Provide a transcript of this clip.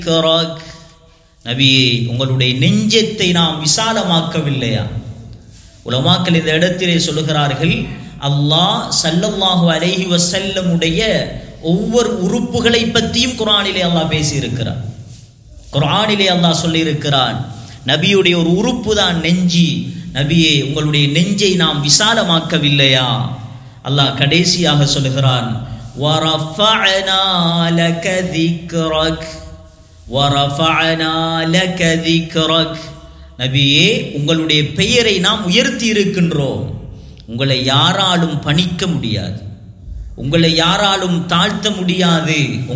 கராக். நபியே உங்களுடைய நெஞ்சத்தை நாம் விசாலமாக்கவில்லையா உலமாக்கள் இந்த இடத்திலே சொல்லுகிறார்கள் அல்லாஹ் சல்லல்லாஹு அலைஹி வஸல்லமுடைய ஒவ்வொரு உறுப்புகளை பற்றியும் குர்ஆனிலே அல்லாஹ் பேசியிருக்கிறார் குர்ஆனிலே அல்லாஹ் சொல்லியிருக்கிறான் நபியுடைய ஒரு உறுப்பு தான் நெஞ்சி நபியே உங்களுடைய நெஞ்சை நாம் விசாலமாக்கவில்லையா அல்லாஹ் கடைசியாக சொல்லுகிறான் وَرَفَعْنَا لَكَ ذِكْرَكَ وَرَفَعْنَا لَكَ ذِكْرَكَ நபியே உங்களுடைய பெயரை நாம் உயர்த்தி இருக்கின்றோம் உங்களை யாராலும் பணிக்க முடியாது உங்களை யாராலும் தாழ்த்த முடியாது